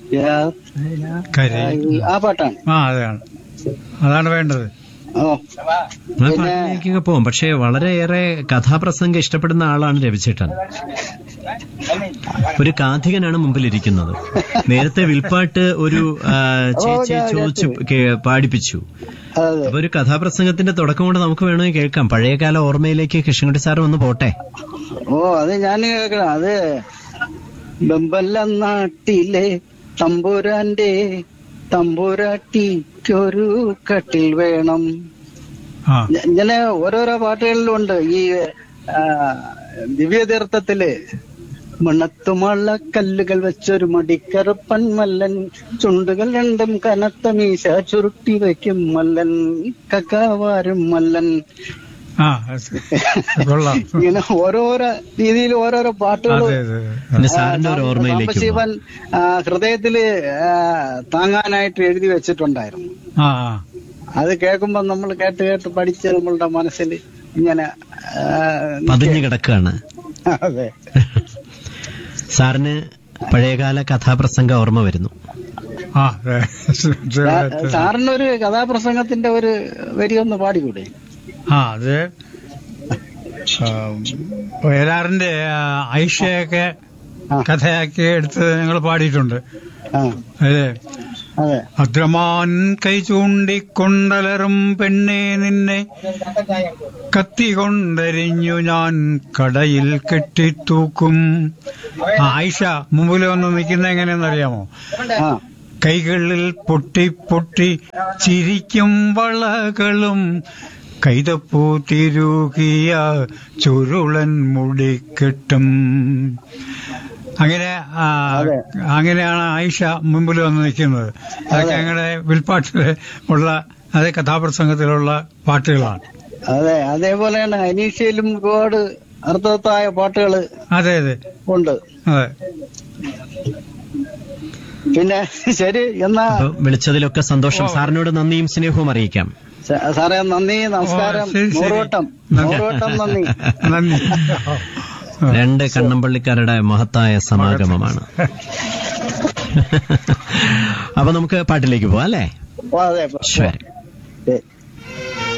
കരയി ആ പാട്ടാണ് ആ അതാണ് അതാണ് വേണ്ടത് ഓ ആ പിന്നെ പാട്ടിലേക്കൊക്കെ പോവും പക്ഷേ വളരെയേറെ കഥാപ്രസംഗം ഇഷ്ടപ്പെടുന്ന ആളാണ് രവിചേട്ടൻ ഒരു കാഥികനാണ് മുമ്പിലിരിക്കുന്നത് നേരത്തെ വിൽപ്പാട്ട് ഒരു ആ, ചേച്ചി ഞാൻ ചോദിച്ചു കേ- പാടിപ്പിച്ചു അതെ അപ്പൊ ഒരു കഥാപ്രസംഗത്തിന്റെ തുടക്കം കൊണ്ട് നമുക്ക് വേണമെങ്കിൽ കേൾക്കാം പഴയകാല ഓർമ്മയിലേക്ക് കൃഷ്ണൻകുട്ടി സാർ ഒന്ന് പോട്ടെ ഓ അത് ഞാൻ കേൾക്കണം അത് ബെമ്പല്ല നാട്ടിലെ തമ്പുരാന്റെ തമ്പുരാട്ടിക്കൊരു കട്ടിൽ വേണം ആ ഞ- ഇങ്ങനെ ഓരോരോ പാട്ടുകളിലും ഉണ്ട് ഈ ആ, ദിവ്യതീർത്ഥത്തില് മണത്തുമള്ള കല്ലുകൾ വെച്ചൊരു മടിക്കറുപ്പൻ മല്ലൻ ചുണ്ടുകൾ രണ്ടും കനത്ത മീശ ചുരുട്ടി വയ്ക്കും മല്ലൻ കക്കാവാരും മല്ലൻ ആ കൊള്ളാം ഇങ്ങനെ ഓരോരോ രീതിയിൽ ഓരോരോ പാട്ടുകൾ അതെ അതെ പിന്നെ സാറിന്റെ ഒരു ഓർമ്മയിലേക്ക് പോവാം. ശിവൻ ഹൃദയത്തില് ആ, താങ്ങാനായിട്ട് എഴുതി വെച്ചിട്ടുണ്ടായിരുന്നു ആ ആ അത് കേൾക്കുമ്പോ നമ്മൾ കേട്ട് കേട്ട് പഠിച്ച് നമ്മളുടെ മനസ്സിൽ ഇങ്ങനെ ആ, പതിഞ്ഞു കിടക്കുകയാണ് അതെ സാറിന് പഴയകാല കഥാപ്രസംഗം ഓർമ്മ വരുന്നു ആ അതെ സാ- സാറിനൊരു കഥാപ്രസംഗത്തിന്റെ ഒരു വരി ഒന്ന് പാടിക്കൂടെ ആ അത് വയലാറിന്റെ ആ, ഐഷയൊക്കെ ആ. കഥയാക്കി എടുത്ത് ഞങ്ങൾ പാടിയിട്ടുണ്ട് ആ അതെ അതെ അദ്രമാൻ കൈ ചൂണ്ടിക്കൊണ്ടലറും പെണ്ണെ നിന്നെ കത്തി കൊണ്ടരിഞ്ഞു ഞാൻ കടയിൽ കെട്ടിത്തൂക്കും ആ, ആയിഷ മുമ്പിൽ വന്ന് നിൽക്കുന്ന എങ്ങനെയെന്നറിയാമോ ആ കൈകളിൽ പൊട്ടി പൊട്ടി ചിരിക്കും വളകളും കൈതപ്പൂ തിരുകിയ ചുരുളൻ മുടിക്കെട്ടും അങ്ങനെ ആ, അതെ. അങ്ങനെയാണ് ആയിഷ മുമ്പിൽ വന്ന് നിൽക്കുന്നത് അതൊക്കെ ഞങ്ങളുടെ വിൽപ്പാട്ടിൽ ഉള്ള അതേ കഥാപ്രസംഗത്തിലുള്ള പാട്ടുകളാണ് അതെ അതേപോലെയാണ് അനീഷയിലും ഒരുപാട് അർത്ഥവത്തായ പാട്ടുകൾ അതെ അതെ ഉണ്ട് അതെ പിന്നെ ശരി എന്നാ അപ്പൊ വിളിച്ചതിലൊക്കെ സന്തോഷം സാറിനോട് നന്ദിയും സ്നേഹവും അറിയിക്കാം സ- സാറേ നന്ദി നമസ്കാരം ഓ, ശരി, ശരി. നൂറുവട്ടം നന്ദി. നൂറുവട്ടം നന്ദി നന്ദി രണ്ട് കണ്ണമ്പള്ളിക്കാരുടെ മഹത്തായ സമാഗമമാണ് അപ്പൊ നമുക്ക് പാട്ടിലേക്ക് പോവാം അല്ലേ ഓ, അതെ ശരി